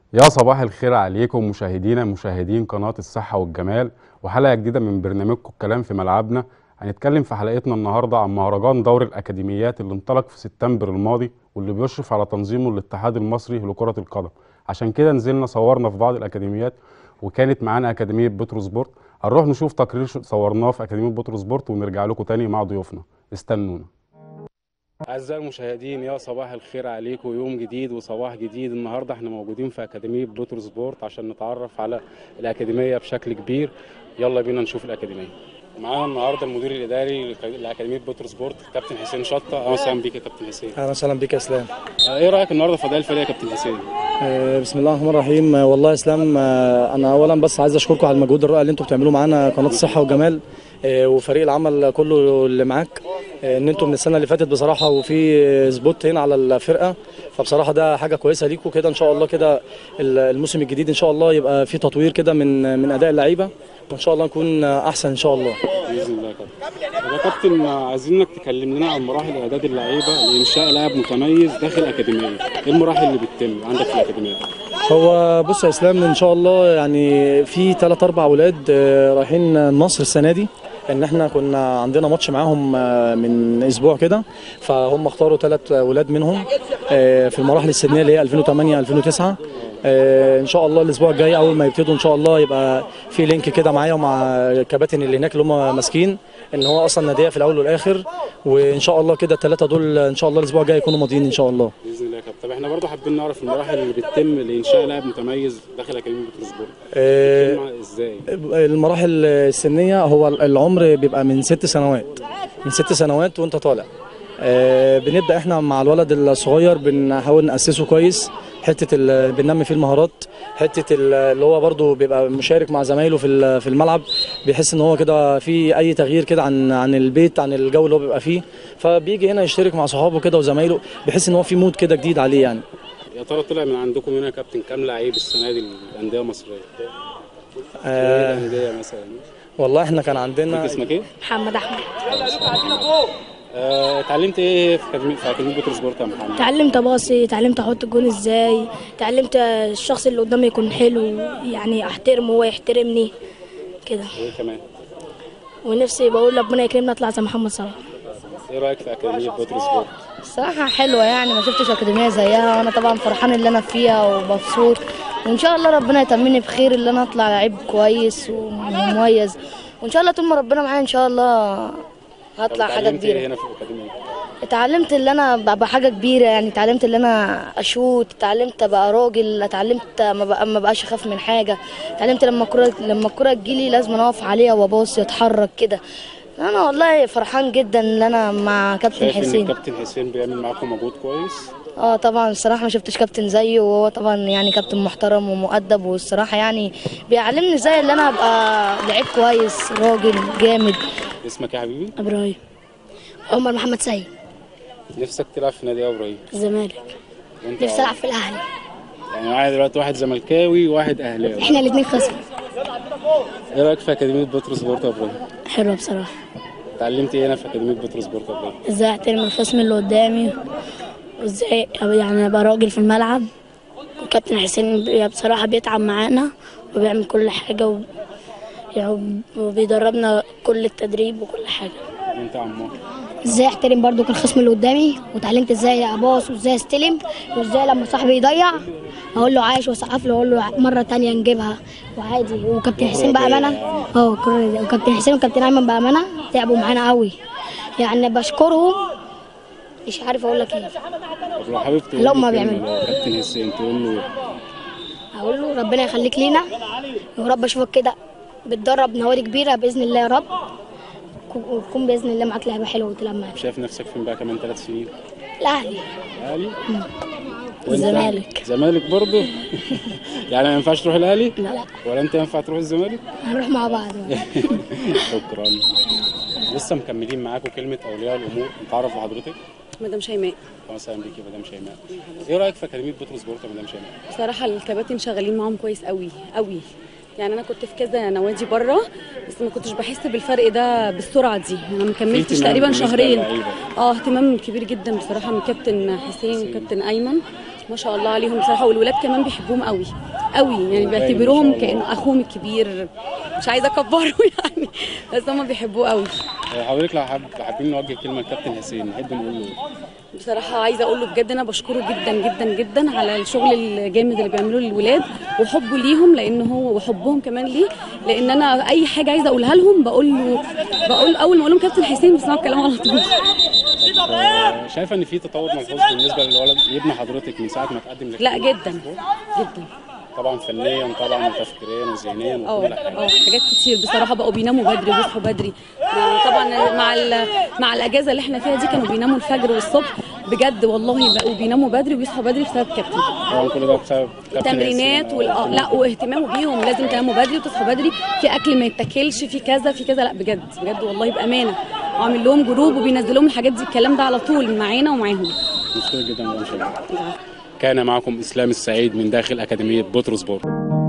يا صباح الخير عليكم مشاهدينا مشاهدين قناة الصحة والجمال وحلقة جديدة من برنامجكم الكلام في ملعبنا هنتكلم في حلقتنا النهاردة عن مهرجان دور الأكاديميات اللي انطلق في سبتمبر الماضي واللي بيشرف على تنظيمه الاتحاد المصري لكرة القدم عشان كده نزلنا صورنا في بعض الأكاديميات وكانت معانا أكاديمية بترو سبورت هنروح نشوف تقرير شو- صورناه في أكاديمية بترو سبورت ونرجع لكم تاني مع ضيوفنا استنونا أعزائي المشاهدين يا صباح الخير عليكم يوم جديد وصباح جديد النهارده احنا موجودين في أكاديمية بوتر سبورت عشان نتعرف على الأكاديمية بشكل كبير يلا بينا نشوف الأكاديمية معانا النهارده المدير الإداري لك- لأكاديمية بوتر سبورت كابتن حسين شطة أهلا وسهلا بيك يا كابتن حسين اهلا وسهلا بك يا اسلام آه، إيه رأيك النهارده في أداء الفريق يا كابتن حسين؟ آه، بسم الله الرحمن الرحيم آه، والله يا اسلام آه، انا اولا بس عايز اشكركم على المجهود الرائع اللي انتم بتعملوه معانا قناه الصحه والجمال آه، وفريق العمل كله اللي معاك آه، ان انتم من السنه اللي فاتت بصراحه وفي آه، سبوت هنا على الفرقه فبصراحه ده حاجه كويسه ليكم كده ان شاء الله كده ال- الموسم الجديد ان شاء الله يبقى في تطوير كده من من اداء اللعيبه وان شاء الله نكون آه، احسن ان شاء الله بإذن الله يا كابتن طب يا كابتن آه، عايزينك تكلم لنا عن مراحل إعداد اللعيبة لإنشاء لاعب متميز داخل الأكاديمية إيه المراحل اللي بتتم عندك في الأكاديمية؟ هو بص يا اسلام ان شاء الله يعني في ثلاث اربع اولاد آه، رايحين النصر السنه دي ان احنا كنا عندنا ماتش معاهم آه، من اسبوع كده فهم اختاروا ثلاث اولاد منهم آه، في المراحل السنيه اللي هي 2008 2009 آه، ان شاء الله الاسبوع الجاي اول ما يبتدوا ان شاء الله يبقى في لينك كده معايا ومع الكباتن اللي هناك اللي هم ماسكين ان هو اصلا ناديه في الاول والاخر وان شاء الله كده الثلاثه دول ان شاء الله الاسبوع الجاي يكونوا ماضيين ان شاء الله باذن الله يا كابتن طب احنا برضه حابين نعرف المراحل اللي بتتم لانشاء لاعب متميز داخل اكاديميه بتروسبورت آه، بتتم ازاي المراحل السنيه هو العمر بيبقى من ست سنوات من ست سنوات وانت طالع آه، بنبدا احنا مع الولد الصغير بنحاول ناسسه كويس حته ال- بننمي فيه المهارات حته ال- اللي هو برده بيبقى مشارك مع زمايله في ال- في الملعب بيحس ان هو كده في اي تغيير كده عن عن البيت عن الجو اللي هو بيبقى فيه فبيجي هنا يشترك مع صحابه كده وزمايله بيحس ان هو في مود كده جديد عليه يعني يا ترى طلع من عندكم هنا يا كابتن كام لعيب السنه دي الانديه المصريه آه ايه الانديه مثلا والله احنا كان عندنا اسمك ايه محمد احمد آه، اتعلمت ايه في اكاديميه في اكاديميه بتروسبورت يا محمد اتعلمت اباصي اتعلمت احط الجون ازاي اتعلمت الشخص اللي قدامي يكون حلو يعني احترمه وهو يحترمني كده وايه كمان ونفسي بقول ربنا يكرمنا اطلع زي محمد صلاح ايه رايك في اكاديميه بتروسبورت الصراحة حلوة يعني ما شفتش أكاديمية زيها وأنا طبعا فرحان اللي أنا فيها ومبسوط وإن شاء الله ربنا يتمني بخير اللي أنا أطلع لعيب كويس ومميز وإن شاء الله طول ما ربنا معايا إن شاء الله هطلع طب حاجة اتعلمت ايه كبيرة هنا في الاكاديميه اتعلمت اللي أنا ببقى حاجة كبيرة يعني اتعلمت اللي أنا أشوت اتعلمت أبقى راجل اتعلمت ما بقى ما بقاش أخاف من حاجة اتعلمت لما الكرة لما الكرة تجيلي لازم أقف عليها وأباصي وأتحرك كده أنا والله فرحان جدا إن أنا مع كابتن شايف ان حسين الكابتن حسين بيعمل معاكم مجهود كويس اه طبعا الصراحه ما شفتش كابتن زيه وهو طبعا يعني كابتن محترم ومؤدب والصراحه يعني بيعلمني ازاي ان انا ابقى لعيب كويس راجل جامد اسمك إيه يا حبيبي ابراهيم عمر محمد سيد نفسك تلعب في نادي ايه يا ابراهيم الزمالك وانت نفسي العب في الاهلي يعني معايا دلوقتي واحد زملكاوي وواحد اهلاوي احنا الاثنين خصم ايه رايك في اكاديميه بتروسبورت يا ابراهيم حلوه بصراحه اتعلمت ايه هنا في اكاديميه بتروسبورت يا ابراهيم ازاي احترم الخصم اللي قدامي وازاي يعني ابقى راجل في الملعب وكابتن حسين بي- بصراحه بيتعب معانا وبيعمل كل حاجه و... يعني وبيدربنا كل التدريب وكل حاجه وانت يا عمار ازاي احترم برضو الخصم اللي قدامي واتعلمت ازاي اباص وازاي استلم وازاي لما صاحبي يضيع اقول له عايش واسقف له واقول له مره تانية نجيبها وعادي وكابتن حسين بامانه اه الكرة دي. وكابتن حسين وكابتن ايمن بامانه تعبوا معانا قوي يعني بشكرهم مش عارف اقول لك ايه طب لو حابب تقول لا، له هما كلمة بيعملوا. لكابتن حسين تقول له إيه؟ اقول له ربنا يخليك لينا يا رب اشوفك كده بتدرب نوادي كبيره باذن الله يا رب وتكون باذن الله معاك لعبه حلوه وتلعب معاك شايف نفسك فين بقى كمان ثلاث سنين الاهلي اهلي وأنت؟ الزمالك. زمالك برضه يعني ما ينفعش تروح الاهلي لا لا ولا انت ينفع تروح الزمالك هنروح مع بعض شكرا لسه مكملين معاكم كلمه اولياء الامور نتعرف بحضرتك مدام شيماء مثلا بيكي مدام شيماء ايه رايك في اكاديميه بطرس بورت يا مدام شيماء بصراحه الكباتن شغالين معاهم كويس قوي قوي يعني انا كنت في كذا نوادي بره بس ما كنتش بحس بالفرق ده بالسرعه دي انا ما كملتش اهتمام تقريبا بالنسبة شهرين للعيبة. اه اهتمام كبير جدا بصراحه من كابتن حسين وكابتن ايمن ما شاء الله عليهم بصراحه والولاد كمان بيحبوهم قوي قوي يعني بيعتبروهم كان اخوهم الكبير مش عايزه اكبره يعني بس هم بيحبوه قوي حضرتك لو حابب حابين نوجه كلمه لكابتن حسين نحب نقول له بصراحة عايزة أقول له بجد أنا بشكره جدا جدا جدا على الشغل الجامد اللي بيعملوه للولاد وحبه ليهم لأن هو وحبهم كمان ليه لأن أنا أي حاجة عايزة أقولها لهم بقول له بقول أول ما أقول لهم كابتن حسين بيسمعوا الكلام على طول آه، شايفه ان في تطور ملحوظ بالنسبه للولد ابن حضرتك من ساعه ما تقدم لك لا جدا جدا طبعا فنيا طبعا وتفكيريا وذهنيا اه وكل حاجه اه حاجات كتير بصراحه بقوا بيناموا بدري ويصحوا بدري مع- طبعا مع ال- مع الاجازه اللي احنا فيها دي كانوا بيناموا الفجر والصبح بجد والله بقوا بيناموا بدري ويصحوا بدري بسبب كابتن طبعا كل ده بسبب كابتن التمرينات حسين. وال... آه، لا واهتمامه بيهم لازم تناموا بدري وتصحوا بدري في اكل ما يتاكلش في كذا في كذا لا بجد بجد والله بامانه وعامل لهم جروب وبينزل لهم الحاجات دي الكلام ده على طول معانا ومعاهم مشكور جدا ان شاء الله كان معكم اسلام السعيد من داخل اكاديميه بطرس بورت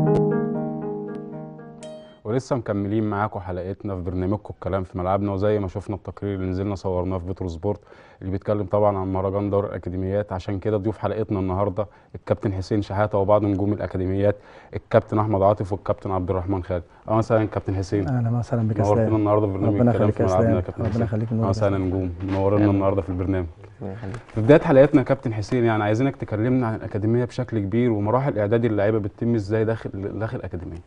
ولسه مكملين معاكم حلقتنا في برنامجكم الكلام في ملعبنا وزي ما شفنا التقرير اللي نزلنا صورناه في بترو سبورت اللي بيتكلم طبعا عن مهرجان دور الاكاديميات عشان كده ضيوف حلقتنا النهارده الكابتن حسين شحاته وبعض نجوم الاكاديميات الكابتن احمد عاطف والكابتن عبد الرحمن خالد اهلا وسهلا كابتن حسين اهلا وسهلا بك يا نورتنا اسلام النهارده في برنامج ربنا الكلام يخليك في يا ملعبنا يا اسلام كابتن ربنا حسين يخليك اهلا منور وسهلا نجوم منورنا النهارده في البرنامج الله يخليك. في بدايه حلقتنا كابتن حسين يعني عايزينك تكلمنا عن الاكاديميه بشكل كبير ومراحل اعداد اللعيبه بتتم ازاي داخل داخل الاكاديميه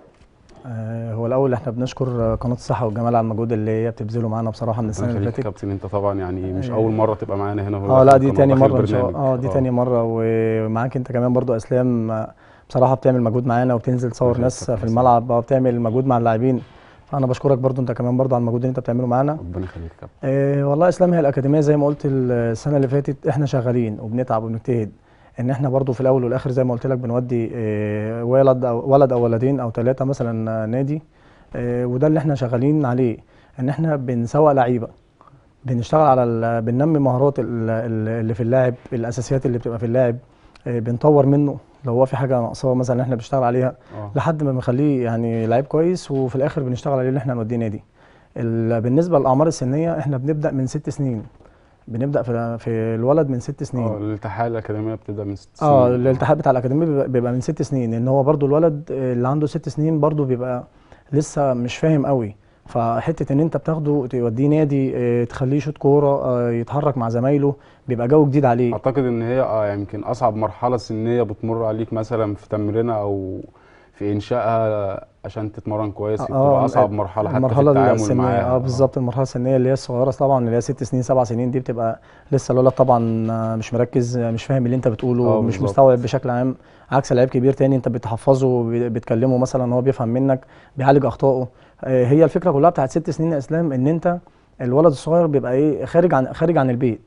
آه هو الاول احنا بنشكر آه، قناه الصحه والجمال على المجهود اللي هي بتبذله معانا بصراحه من السنه ربنا اللي يخليك يا فاتت كابتن انت طبعا يعني مش آه. اول مره تبقى معانا هنا اه لا دي داخل تاني داخل مره ان شاء الله البرنامج. اه دي تاني مره ومعاك انت كمان برضو اسلام آه، بصراحه بتعمل مجهود معانا وبتنزل تصور يخليك ناس كابتن في حسين. الملعب آه، بتعمل مجهود مع اللاعبين فانا بشكرك برضو انت كمان برضو على المجهود اللي انت بتعمله معانا ربنا يخليك يا كابتن آه والله اسلام هي الاكاديميه زي ما قلت السنه اللي فاتت احنا شغالين وبنتعب وبنجتهد ان احنا برضو في الاول والاخر زي ما قلت لك بنودي آه ولد او ولد او ولدين او ثلاثه مثلا آه، نادي آه وده اللي احنا شغالين عليه ان احنا بنسوق لعيبه بنشتغل على ال- بننمي مهارات ال- ال- اللي في اللاعب الاساسيات اللي بتبقى في اللاعب آه بنطور منه لو هو في حاجه ناقصاه مثلا احنا بنشتغل عليها اه لحد ما بنخليه يعني لعيب كويس وفي الاخر بنشتغل عليه ان احنا نوديه نادي ال- بالنسبه للاعمار السنيه احنا بنبدا من ست سنين بنبدا في في الولد من ست اه سنين الالتحاء الاكاديميه بتبدا من ست سنين اه الالتحاق بتاع الاكاديميه بيبقى- بيبقى من ست سنين لان هو برضو الولد اللي عنده ست سنين برضو بيبقى لسه مش فاهم قوي فحته ان انت بتاخده توديه نادي اه، تخليه يشوط كوره اه، يتحرك مع زمايله بيبقى جو جديد عليه اعتقد ان هي اه يمكن اصعب مرحله سنيه بتمر عليك مثلا في تمرينها او في انشائها عشان تتمرن كويس آه، بتبقى اصعب مرحله حتى في المرحله التعامل السنيه معاها اه بالظبط المرحله السنيه اللي هي الصغيره طبعا اللي هي ست سنين سبع سنين دي بتبقى لسه الولد طبعا آه، مش مركز آه، مش فاهم اللي انت بتقوله آه، مش بالظبط. مستوعب بشكل عام عكس لعيب كبير تاني انت بتحفظه بي- بتكلمه مثلا هو بيفهم منك بيعالج اخطائه آه، هي الفكره كلها بتاعت ست سنين يا اسلام ان انت الولد الصغير بيبقى ايه خارج عن خارج عن البيت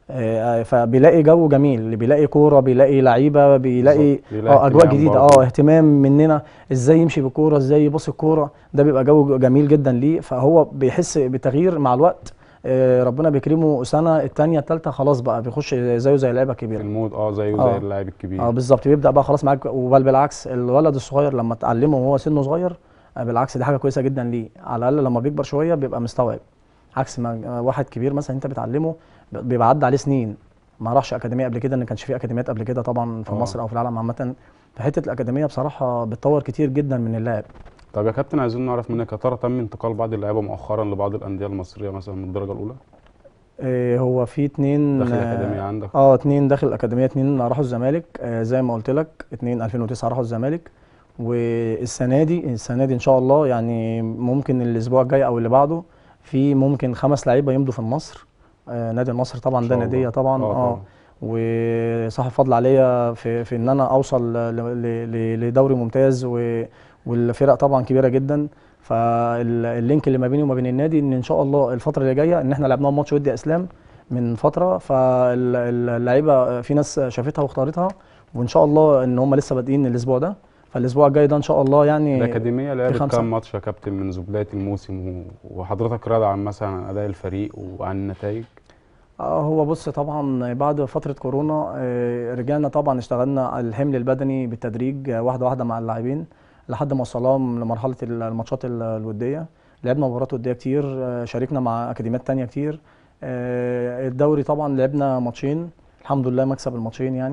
آه، فبيلاقي جو جميل بيلاقي كوره بيلاقي لعيبه بيلاقي بالظبط. بيلاقي اه اجواء اهتمام جديده برضه. اه اهتمام مننا ازاي يمشي بالكوره ازاي يبص الكوره ده بيبقى جو جميل جدا ليه فهو بيحس بتغيير مع الوقت آه، ربنا بيكرمه سنه الثانيه الثالثه خلاص بقى بيخش زيه زي لعيبه في كبيره المود اه زيه زي آه. اللاعب الكبير اه بالظبط بيبدا بقى خلاص معاك وبل بالعكس الولد الصغير لما تعلمه وهو سنه صغير آه، بالعكس دي حاجه كويسه جدا ليه على الاقل لما بيكبر شويه بيبقى مستوعب عكس ما آه، واحد كبير مثلا انت بتعلمه ب- بيبقى عدى عليه سنين ما راحش اكاديميه قبل كده ان كانش في اكاديميات قبل كده طبعا في آه. مصر او في العالم عامه فحته الاكاديميه بصراحه بتطور كتير جدا من اللاعب طب يا كابتن عايزين نعرف منك يا ترى تم انتقال بعض اللعيبه مؤخرا لبعض الانديه المصريه مثلا من الدرجه الاولى آه، هو في اتنين داخل آه، الاكاديميه عندك اه اتنين داخل الاكاديميه اتنين راحوا الزمالك آه زي ما قلت لك اتنين 2009 راحوا الزمالك والسنه دي السنه دي ان شاء الله يعني ممكن الاسبوع الجاي او اللي بعده في ممكن خمس لعيبه يمضوا في النصر آه نادي النصر طبعا إن ده شاء ناديه الله. طبعا آه، اه طبعاً. وصاحب فضل عليا في في ان انا اوصل ل- ل- ل- لدوري ممتاز و- والفرق طبعا كبيره جدا فاللينك اللي ما بيني وما بين النادي ان ان شاء الله الفتره اللي جايه ان احنا لعبنا ماتش ودي اسلام من فتره فاللعيبه في ناس شافتها واختارتها وان شاء الله ان هم لسه بادئين الاسبوع ده فالاسبوع الجاي ده ان شاء الله يعني الاكاديميه لعبت خمسة. كام ماتش يا كابتن منذ بدايه الموسم و- وحضرتك راضي عن مثلا عن اداء الفريق وعن النتائج اه هو بص طبعا بعد فترة كورونا آه، رجعنا طبعا اشتغلنا على الحمل البدني بالتدريج آه، واحدة واحدة مع اللاعبين لحد ما وصلهم لمرحلة ال- الماتشات ال- الودية لعبنا مباريات ودية كتير آه، شاركنا مع أكاديميات تانية كتير آه، الدوري طبعا لعبنا ماتشين الحمد لله مكسب الماتشين يعني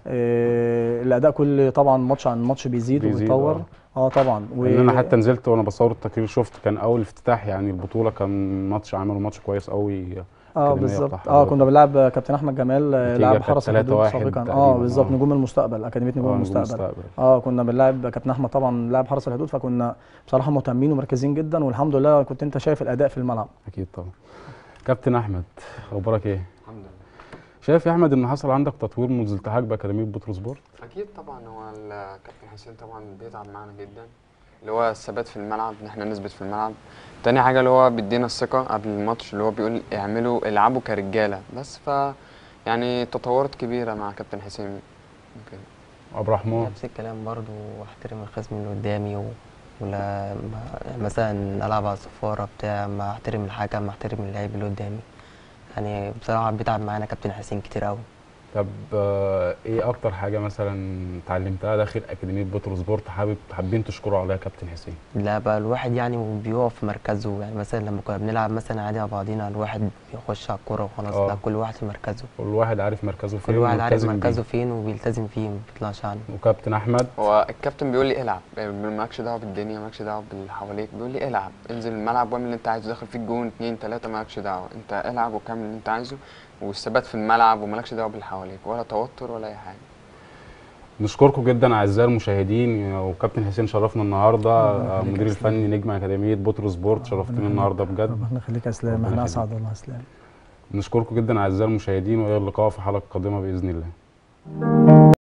آه، الاداء كل طبعا ماتش عن ماتش بيزيد, بيزيد، وبيتطور اه طبعا و... ان انا حتى نزلت وانا بصور التقرير شفت كان اول افتتاح يعني البطوله كان ماتش عملوا ماتش كويس قوي اه الأكاديمية بالظبط بتاع اه حضرتك. كنا بنلعب كابتن احمد جمال آه، نتيجة لاعب كانت حرس الحدود 3-1 سابقا تقريباً، اه بالظبط آه. نجوم المستقبل اكاديميه نجوم آه، نجوم المستقبل المستقبل. اه كنا بنلعب كابتن احمد طبعا لاعب حرس الحدود فكنا بصراحه مهتمين ومركزين جدا والحمد لله كنت انت شايف الاداء في الملعب اكيد طبعا كابتن احمد اخبارك ايه الحمد لله شايف يا احمد ان حصل عندك تطوير منذ التحاق باكاديميه بطرس سبورت اكيد طبعا هو الكابتن حسين طبعا بيتعب معانا جدا اللي هو الثبات في الملعب ان احنا نثبت في الملعب تاني حاجه اللي هو بيدينا الثقه قبل الماتش اللي هو بيقول اعملوا العبوا كرجاله بس ف يعني تطورات كبيره مع كابتن حسين ممكن عبد الرحمن نفس الكلام برضو واحترم الخصم اللي قدامي و... ولا ما- مثلا العب على الصفاره بتاع ما احترم الحكم ما احترم اللعيب اللي قدامي يعني بصراحه بيتعب معانا كابتن حسين كتير قوي طب آه، ايه اكتر حاجه مثلا اتعلمتها داخل اكاديميه بطرس سبورت حابب حابين تشكروا عليها كابتن حسين لا بقى الواحد يعني بيقف في مركزه يعني مثلا لما كنا بنلعب مثلا عادي مع بعضينا الواحد بيخش على الكوره وخلاص آه. لا كل واحد في مركزه كل واحد عارف مركزه فين كل واحد عارف وملتزم بيه. مركزه فين وبيلتزم فيه ما بيطلعش عنه وكابتن احمد هو الكابتن بيقول لي العب مالكش دعوه بالدنيا مالكش دعوه باللي حواليك بيقول لي العب انزل الملعب واعمل اللي انت عايزه داخل فيك جون اتنين تلاته مالكش دعوه انت العب وكمل اللي انت عايزه والثبات في الملعب ومالكش دعوه باللي حواليك ولا توتر ولا اي حاجه نشكركم جدا اعزائي المشاهدين وكابتن حسين شرفنا النهارده ربنا آه، يخليك مدير يا إسلام. الفني نجم اكاديميه بطرس سبورت شرفتني النهارده بجد ربنا يخليك يا اسلام ربنا احنا يخليك. اسعد والله يا اسلام نشكركم جدا اعزائي المشاهدين والى اللقاء في حلقه قادمه باذن الله